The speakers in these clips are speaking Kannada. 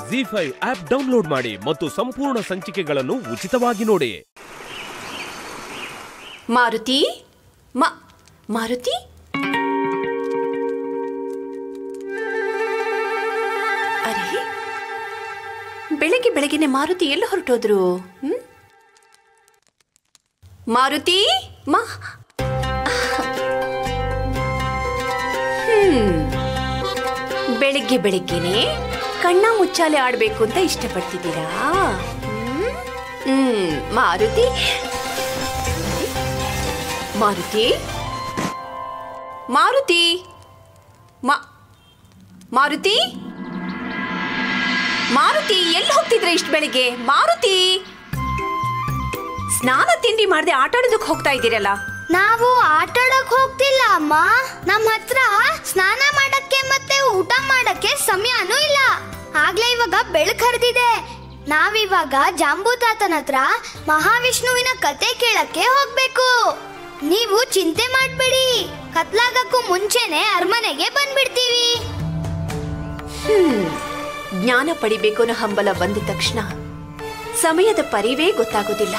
ಜಿ ಫೈವ್ ಆಪ್ ಡೌನ್ಲೋಡ್ ಮಾಡಿ ಮತ್ತು ಸಂಪೂರ್ಣ ಸಂಚಿಕೆಗಳನ್ನು ಉಚಿತವಾಗಿ ನೋಡಿ ಮಾರುತಿ ಮಾ ಮಾರುತಿ ಅರೆ ಬೆಳಗ್ಗೆ ಬೆಳಗ್ಗೆನೆ ಮಾರುತಿ ಎಲ್ಲ ಹೊರಟೋದ್ರು ಹ್ಮ್? ಮಾರುತಿ ಮಾ ಹ್ಮ್ ಬೆಳಿಗ್ಗೆ ಬೆಳಿಗ್ಗೆನೆ ಕಣ್ಣ ಮುಚ್ಚಾಲೆ ಆಡ್ಬೇಕು ಅಂತ ಇಷ್ಟಪಡ್ತಿದ್ದೀರಾ ಹ್ಮ್? ಹ್ಮ್ ಮಾರುತಿ ಮಾರುತಿ ಮಾರುತಿ ಮಾ ಮಾರುತಿ ಮಾರುತಿ ಎಲ್ಲಿ ಹೋಗ್ತಿದ್ರೆ ಇಷ್ಟು ಬೆಳಿಗ್ಗೆ ಮಾರುತಿ ಸ್ನಾನ ತಿಂಡಿ ಮಾಡದೆ ಆಟ ಆಡೋದಕ್ಕೆ ಹೋಗ್ತಾ ಇದ್ದೀರಲ್ಲ ನಾವು ಆಟಾಡಕ್ ಹೋಗ್ತಿಲ್ಲ ಅಮ್ಮ ನಮ್ ಹತ್ರ ಸ್ನಾನ ಮಾಡಕ್ಕೆ ಮತ್ತೆ ಊಟ ಮಾಡಕ್ಕೆ ಸಮಯನೂ ಇಲ್ಲ ಆಗ್ಲೇ ಇವಾಗ ಬೆಳಕ್ ಹರಿದಿದೆ ನಾವಿವಾಗ ಜಾಂಬೂ ತಾತನ ಹತ್ರ ಮಹಾವಿಷ್ಣುವಿನ ಕತೆ ಕೇಳಕ್ಕೆ ಹೋಗ್ಬೇಕು ನೀವು ಚಿಂತೆ ಮಾಡ್ಬೇಡಿ ಕತ್ಲಾಗಕ್ಕೂ ಮುಂಚೆನೆ ಅರಮನೆಗೆ ಬಂದ್ಬಿಡ್ತೀವಿ ಜ್ಞಾನ ಪಡಿಬೇಕು ಅನ್ನೋ ಹಂಬಲ ಬಂದ ತಕ್ಷಣ ಸಮಯದ ಪರಿವೇ ಗೊತ್ತಾಗೋದಿಲ್ಲ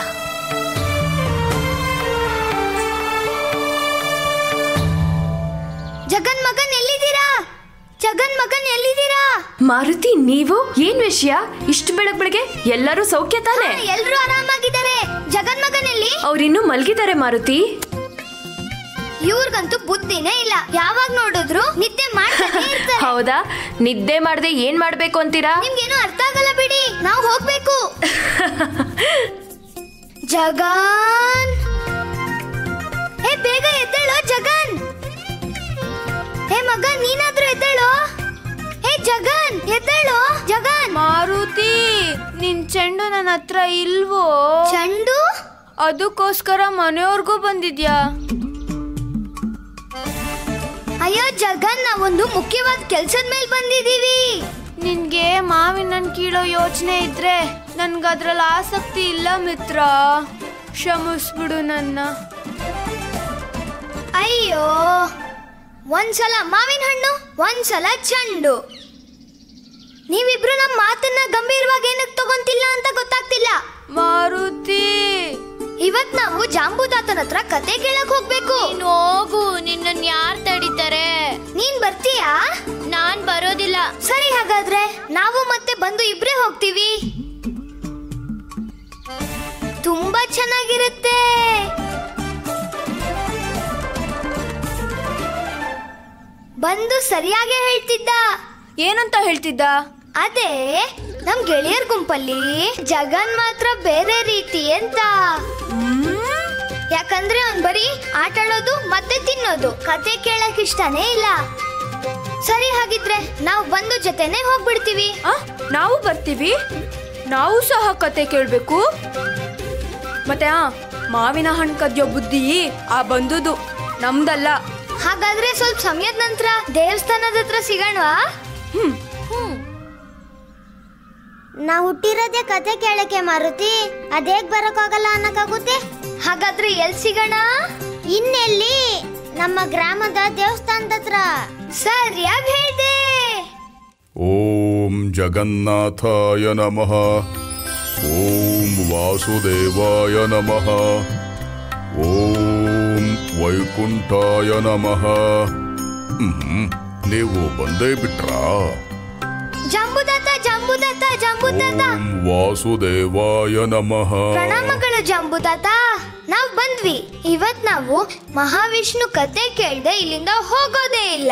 ಜಗನ್ ಮಗನ್ ಎಲ್ಲಿದ್ದೀರಾ ಜಗನ್ ಮಗನ್ ಎಲ್ಲಿದ್ದೀರಾ ಮಾರುತಿ ನೀವು ಏನ್ ವಿಷಯ ಇಷ್ಟು ಬೆಳಗ್ ಬೆಳಗ್ಗೆ ಎಲ್ಲರೂ ಸೌಖ್ಯ ತಾನೆ ಎಲ್ರು ಆರಾಮಾಗಿದ್ದಾರೆ ಜಗನ್ ಮಗನ್ ಎಲ್ಲಿ ಅವ್ರಿನ್ನೂ ಮಲ್ಗಿದ್ದಾರೆ ಮಾರುತಿ ಇವ್ರಿಗಂತೂ ಬುದ್ಧಿನೇ ಇಲ್ಲ ಯಾವಾಗ ನೋಡಿದ್ರು ನಿದ್ದೆ ಮಾಡ್ತಾನೆ ಇರ್ತಾರೆ ಹೌದಾ ನಿದ್ದೆ ಮಾಡದೆ ಏನ್ ಮಾಡ್ಬೇಕು ಅಂತೀರಾ ನಿಮ್ಗೇನು ಅರ್ಥ ಆಗಲ್ಲ ಬಿಡಿ ನಾವು ಹೋಗ್ಬೇಕು ಜಗನ್ ಏ ಬೇಗ ಎದ್ದೇಳೋ ಜಗನ್ ಏ ಮಗ ನೀನಾದ್ರೂ ಎದ್ದೇಳೋ ಏ ಜಗನ್ ಎದ್ದೇಳೋ ಜಗನ್ ಮಾರುತಿ ನಿನ್ ಚೆಂಡು ನನ್ನ ಹತ್ರ ಇಲ್ವೋ ಚಂಡು ಅದಕ್ಕೋಸ್ಕರ ಮನೆಯವ್ರಿಗೂ ಬಂದಿದ್ಯಾ ಅಯ್ಯೋ ಜಗನ್ ನಾವೊಂದು ಮುಖ್ಯವಾದ ಕೆಲ್ಸದ ಮೇಲೆ ಬಂದಿದೀವಿ ನಿನ್ಗೆ ಮಾವಿನ ಹಣ್ಣ್ ಕೀಳೋ ಯೋಚನೆ ಇದ್ರೆ ನನ್ಗದ್ರಲ್ಲಿ ಆಸಕ್ತಿ ಇಲ್ಲ ಮಿತ್ರ ಕ್ಷಮಿಸ್ಬಿಡು ನನ್ನ ಅಯ್ಯೋ ಒಂದ್ಸಲ ಮಾವಿನ ಹಣ್ಣು ಒಂದ್ಸಲ ಚಂಡು ನೀವಿಬ್ರು ನಮ್ಮ ಮಾತನ್ನ ಗಂಭೀರವಾಗಿ ಏನಕ್ಕೆ ತಗೊಂತಿಲ್ಲ ಅಂತ ಗೊತ್ತಾಗ್ತಿಲ್ಲ ಮಾರುತಿ ಇವತ್ ನಾವು ಜಾಂಬೂದಾತನ ಹತ್ರ ಕತೆ ಕೇಳಕ್ ಹೋಗ್ಬೇಕು ನೀನ್ ಹೋಗು ನಿನ್ನನ್ ಯಾರ್ ತಡಿತಾರೆ ನೀನ್ ಬರ್ತೀಯಾ ನಾನ್ ಬರೋದಿಲ್ಲ ಸರಿ ಹಾಗಾದ್ರೆ ನಾವು ಮತ್ತೆ ಬಂದು ಇಬ್ರೇ ಹೋಗ್ತೀವಿ ತುಂಬಾ ಚೆನ್ನಾಗಿರುತ್ತೆ ಬಂದು ಸರಿಯಾಗಿ ಹೇಳ್ತಿದ್ದ ಏನಂತ ಹೇಳ್ತಿದ್ದ ಅದೇ ನಮ್ ಗೆಳೆಯರ್ ಗುಂಪಲ್ಲಿ ಜಗನ್ ಮಾತ್ರ ಬೇರೆ ರೀತಿ ಅಂತ ಯಾಕಂದ್ರೆ ಅವ್ನ್ ಬರೀ ಆಟ ಆಡೋದು ಮತ್ತೆ ತಿನ್ನೋದು ಕತೆ ಕೇಳಕ್ ಇಷ್ಟನೇ ಇಲ್ಲ ಸರಿ ಹಾಗಿದ್ರೆ ನಾವು ಬಂದು ಜೊತೆನೆ ಹೋಗ್ಬಿಡ್ತೀವಿ ಆ, ನಾವು ಬರ್ತೀವಿ ನಾವು ಸಹ ಕತೆ ಕೇಳ್ಬೇಕು ಮತ್ತೆ ಆ ಮಾವಿನ ಹಣ್ಣು ಕದ್ಯೋ ಬುದ್ಧಿ ಆ ಬಂದುದು ನಮ್ದಲ್ಲ ಹಾಗಾದ್ರೆ ಸ್ವಲ್ಪ ಸಮಯದ ನಂತರ ದೇವಸ್ಥಾನದ ಹತ್ರ ಸಿಗೋಣವಾ ನಾ ಹುಟ್ಟಿರೋದೇ ಕತೆ ಕೇಳಕ್ಕೆ ಮಾರುತಿ ಅದೇಗ್ ಬರಕ್ಕಾಗಲ್ಲ ಅನ್ನಕ್ಕಾಗುತ್ತೆ ಹಾಗಾದ್ರೆ ಎಲ್ ಸಿಗೋಣ ಇನ್ನೆಲ್ಲಿ ನಮ್ಮ ಗ್ರಾಮದ ದೇವಸ್ಥಾನದ ಹತ್ರ ಸರಿಯಾಗಿ ಹೇಳ್ದೆ ಓಂ ಜಗನ್ನಾಥಾಯ ನಮಃ ಓಂ ವಾಸುದೇವಾಯ ನಮಃ ಓಂ ವೈಕುಂಠಾಯ ನಮಃ ಹ್ಮ್, ನೀವು ಬಂದೇ ಬಿಟ್ರಾ ಜಂಬುದಾತ ಜಂಬುದಾತ ಜಂಬುದಾತ ಓಂ ವಾಸುದೇವಾಯ ನಮಃ ಪ್ರಣಾಮಗಳು ಜಂಬುದಾತ ನಾವ್ ಬಂದ್ವಿ ಇವತ್ ನಾವು ಮಹಾವಿಷ್ಣು ಕತೆ ಕೇಳ್ದೆ ಇಲ್ಲಿಂದ ಹೋಗೋದೇ ಇಲ್ಲ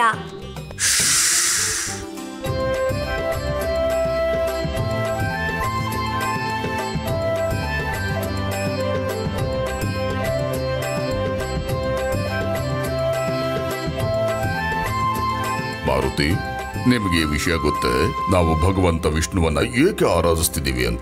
ಮಾರುತಿ ನಿಮಗೆ ಈ ವಿಷಯ ಗೊತ್ತೇ ನಾವು ಭಗವಂತ ವಿಷ್ಣುವನ್ನ ಏಕೆ ಆರಾಧಿಸ್ತಿದ್ದೀವಿ ಅಂತ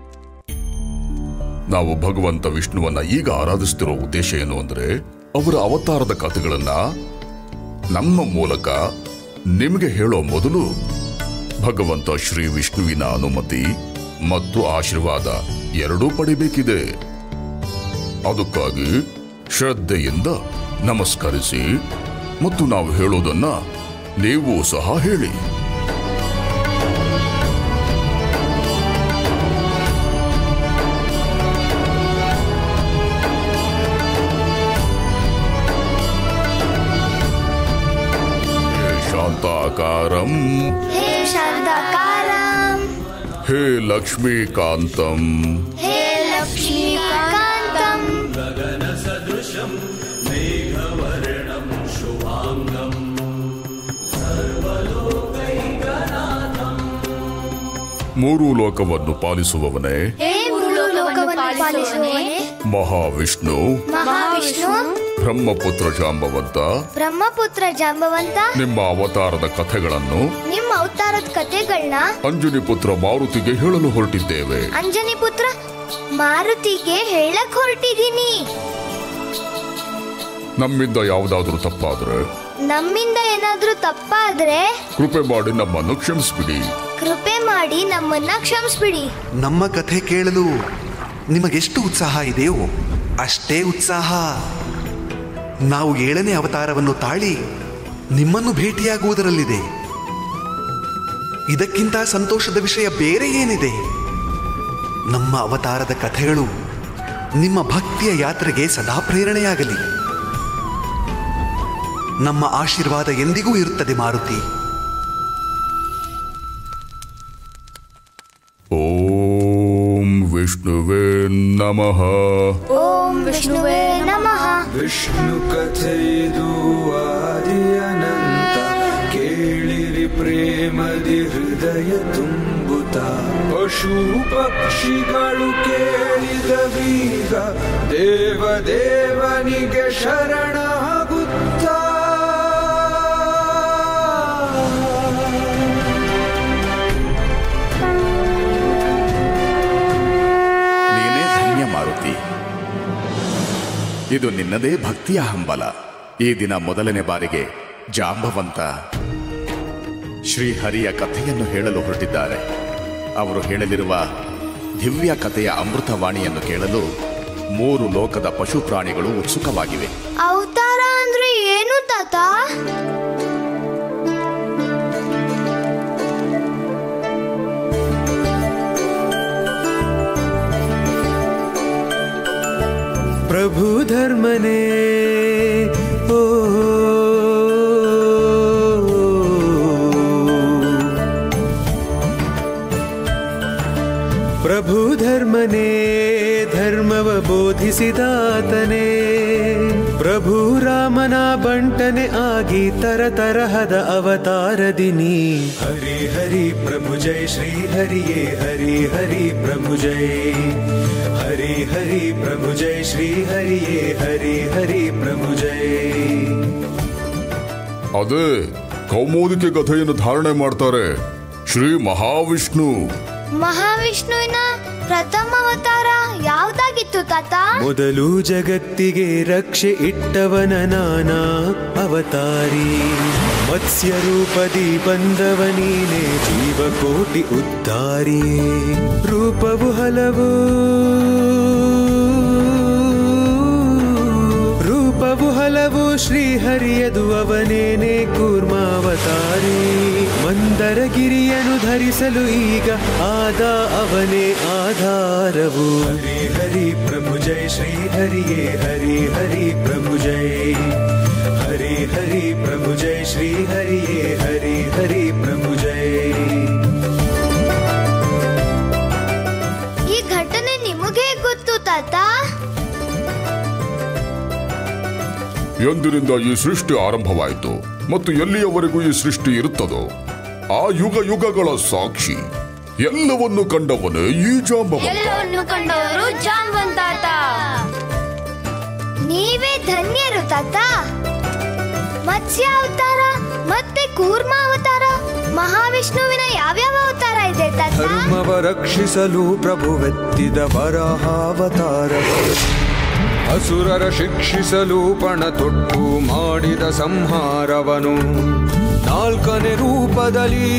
ನಾವು ಭಗವಂತ ವಿಷ್ಣುವನ್ನ ಈಗ ಆರಾಧಿಸ್ತಿರೋ ಉದ್ದೇಶ ಏನು ಅಂದ್ರೆ ಅವರ ಅವತಾರದ ಕಥೆಗಳನ್ನ ನಮ್ಮ ಮೂಲಕ ನಿಮಗೆ ಹೇಳೋ ಮೊದಲು ಭಗವಂತ ಶ್ರೀ ವಿಷ್ಣುವಿನ ಅನುಮತಿ ಮತ್ತು ಆಶೀರ್ವಾದ ಎರಡೂ ಪಡಿಬೇಕಿದೆ ಅದಕ್ಕಾಗಿ ಶ್ರದ್ಧೆಯಿಂದ ನಮಸ್ಕರಿಸಿ ಮತ್ತು ನಾವು ಹೇಳೋದನ್ನ ನೀವು ಸಹ ಹೇಳಿ ಶಾರದಾಕಾರಂ ಹೇ ಶಾರದಾಕಾರಂ ಹೇ ಲಕ್ಷ್ಮೀಕಾಂತಂ ಹೇ ಲಕ್ಷ್ಮೀಕಾಂತಂ ಮೂರು ಲೋಕವನ್ನು ಪಾಲಿಸುವವನೇ ಹೇ ಲೋಕವನ್ನು ಪಾಲಿಸುವವನೇ ಮಹಾವಿಷ್ಣು ಮಹಾವಿಷ್ಣು ಬ್ರಹ್ಮಪುತ್ರ ಜಾಂಬವಂತ ಬ್ರಹ್ಮಪುತ್ರ ಜಾಂಬವಂತ ನಿಮ್ಮ ಅವತಾರದ ಕಥೆಗಳನ್ನು ನಿಮ್ಮ ಅವತಾರದ ಕಥೆಗಳನ್ನ ಅಂಜನಿ ಪುತ್ರ ಮಾರುತಿಗೆ ಹೇಳಲು ಹೊರಟಿದ್ದೇವೆ ಅಂಜನಿ ಪುತ್ರ ಮಾರುತಿಗೆ ಹೇಳಕ್ ಹೊರಟಿದೀನಿ ನಮ್ಮಿಂದ ಯಾವುದಾದ್ರೂ ತಪ್ಪಾದ್ರೆ ನಮ್ಮಿಂದ ಏನಾದ್ರೂ ತಪ್ಪಾದ್ರೆ ಕೃಪೆ ಮಾಡಿ ನಮ್ಮನ್ನು ಕ್ಷಮಿಸ್ಬಿಡಿ ಕೃಪೆ ಮಾಡಿ ನಮ್ಮನ್ನ ಕ್ಷಮಿಸ್ಬಿಡಿ ನಮ್ಮ ಕಥೆ ಕೇಳಲು ನಿಮಗೆಷ್ಟು ಉತ್ಸಾಹ ಇದೆಯೋ ಅಷ್ಟೇ ಉತ್ಸಾಹ ನಾವು ಏಳನೇ ಅವತಾರವನ್ನು ತಾಳಿ ನಿಮ್ಮನ್ನು ಭೇಟಿಯಾಗುವುದರಲ್ಲಿದೆ ಇದಕ್ಕಿಂತ ಸಂತೋಷದ ವಿಷಯ ಬೇರೆ ಏನಿದೆ ನಮ್ಮ ಅವತಾರದ ಕಥೆಗಳು ನಿಮ್ಮ ಭಕ್ತಿಯ ಯಾತ್ರೆಗೆ ಸದಾ ಪ್ರೇರಣೆಯಾಗಲಿ ನಮ್ಮ ಆಶೀರ್ವಾದ ಎಂದಿಗೂ ಇರುತ್ತದೆ ಮಾರುತಿ ಓಂ ವಿಷ್ಣುವೇ ನಮಃ ಓಂ ವಿಷ್ಣುವೇ ನಮಃ ವಿಷ್ಣು ಕಥೆಯಿದು ಆದಿಯನಂತ ಕೇಳಿರಿ ಪ್ರೇಮದಿ ಹೃದಯ ತುಂಬುತ್ತ ಪಶು ಪಕ್ಷಿಗಳು ಕೇಳಿದ ಬೀಗ ದೇವ ದೇವನಿಗೆ ಶರಣಾಗುತ್ತಾ ನೀನೇ ಧನ್ಯ ಮಾರುತಿ ಇದು ನಿನ್ನದೇ ಭಕ್ತಿಯ ಹಂಬಲ ಈ ದಿನ ಮೊದಲನೇ ಬಾರಿಗೆ ಜಾಂಬವಂತ ಶ್ರೀಹರಿಯ ಕಥೆಯನ್ನು ಹೇಳಲು ಹೊರಟಿದ್ದಾರೆ ಅವರು ಹೇಳಲಿರುವ ದಿವ್ಯ ಕಥೆಯ ಅಮೃತವಾಣಿಯನ್ನು ಕೇಳಲು ಮೂರು ಲೋಕದ ಪಶು ಪ್ರಾಣಿಗಳು ಉತ್ಸುಕವಾಗಿವೆ ಅವತಾರ ಅಂದ್ರೆ ಏನು ತಾತ ಪ್ರಭು ಧರ್ಮನೇ ಓ ಪ್ರಭು ಧರ್ಮನೇ ಧರ್ಮವ ಬೋಧಿಸಿದಾತನೇ ಪ್ರಭು ರಾಮನ ಬಂಟನೆ ಆಗಿ ತರ ತರಹದ ಅವತಾರದಿನಿ ಹರಿ ಹರಿ ಪ್ರಭು ಜೈ ಶ್ರೀ ಹರಿಯೇ ಹರಿ ಹರಿ ಪ್ರಭು ಜೈ ಹರಿ ಹರಿ ಪ್ರಭು ಜೈ ಶ್ರೀ ಹರಿಯೇ ಹರಿ ಹರಿ ಪ್ರಭು ಜೈ ಅದೇ ಕೌಮೋದಿಕೆ ಕಥೆಯನ್ನು ಧಾರಣೆ ಮಾಡ್ತಾರೆ ಶ್ರೀ ಮಹಾವಿಷ್ಣು ಮಹಾವಿಷ್ಣುವಿನ ಪ್ರಥಮ ಅವತಾರ ಯಾವ್ದಾಗಿತ್ತು ತಾತ ಮೊದಲು ಜಗತ್ತಿಗೆ ರಕ್ಷೆ ಇಟ್ಟವನ ನಾನಾ ಅವತಾರಿ ಮತ್ಸ್ಯ ರೂಪದಿ ಬಂದವನೀನೆ ಜೀವಕೋಟಿ ಉದ್ಧಾರಿ ರೂಪವು ಹಲವು ರೂಪವು ಹಲವು ಶ್ರೀಹರಿಯದು ಅವನೇನೆ ಕೂರ್ಮಾವತಾರಿ ಮಂದರಗಿರಿಯನು ಧರಿಸಲು ಈಗ ಆದ ಅವನೇ ಆಧಾರವು ಹರಿ ಹರಿ ಪ್ರಭು ಜೈ ಶ್ರೀ ಹರಿಯೇ ಹರಿ ಹರಿ ಪ್ರಭು ಜೈ ಹರಿ ಹರಿ ಪ್ರಭು ಜೈ ಶ್ರೀ ಹರಿಯೇ ಹರಿ ಹರಿ ಪ್ರಭು ಜೈ ಈ ಘಟನೆ ನಿಮಗೆ ಗೊತ್ತು ತಾತ ಎಂದಿನಿಂದ ಈ ಸೃಷ್ಟಿ ಆರಂಭವಾಯಿತು ಮತ್ತು ಎಲ್ಲಿಯವರೆಗೂ ಈ ಸೃಷ್ಟಿ ಇರುತ್ತದೋ ಆ ಯುಗ ಯುಗಗಳ ಸಾಕ್ಷಿ ಎಲ್ಲವನ್ನು ಕಂಡವನೇ ಈ ಜಾಂಬವಂತ ಎಲ್ಲವನ್ನು ಕಂಡವರು ಜಾಂಬನ್ ತಾತ ನೀವೇ ಧನ್ಯರು ತಾತ ಮತ್ಸ್ಯ ಅವತಾರ ಮತ್ತೆ ಕೂರ್ಮ ಅವತಾರ ಮಹಾವಿಷ್ಣುವಿನ ಯಾವ್ಯಾವ ಅವತಾರ ಇದೆ ತಾತ ಧರ್ಮವ ರಕ್ಷಿಸಲು ಪ್ರಭುವೆತ್ತಿದ ವರಾಹಾವತಾರ ಅಸುರರ ಶಿಕ್ಷಿಸಲು ಪಣ ತೊಟ್ಟು ಮಾಡಿದ ಸಂಹಾರವನು ನಾಲ್ಕನೇ ರೂಪದಲ್ಲಿ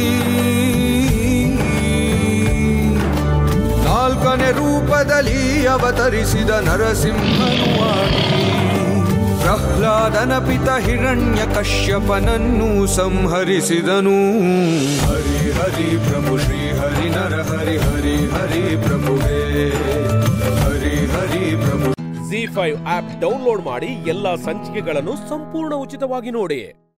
ನಾಲ್ಕನೇ ರೂಪದಲ್ಲಿ ಅವತರಿಸಿದ ನರಸಿಂಹನು ಆಗಿ ಪ್ರಹ್ಲಾದನ ಪಿತ ಹಿರಣ್ಯ ಕಶ್ಯಪನನ್ನು ಸಂಹರಿಸಿದನು ಹರಿ ಹರಿ ಪ್ರಭು ಶ್ರೀ ಹರಿ ನರ ಹರಿ ಹರಿ ಹರಿ ಪ್ರಭುವೇ Hari Hari Prabhu Zee five app download ಮಾಡಿ ಎಲ್ಲಾ ಸಂಚಿಕೆಗಳನ್ನು ಸಂಪೂರ್ಣ ಉಚಿತವಾಗಿ ನೋಡಿ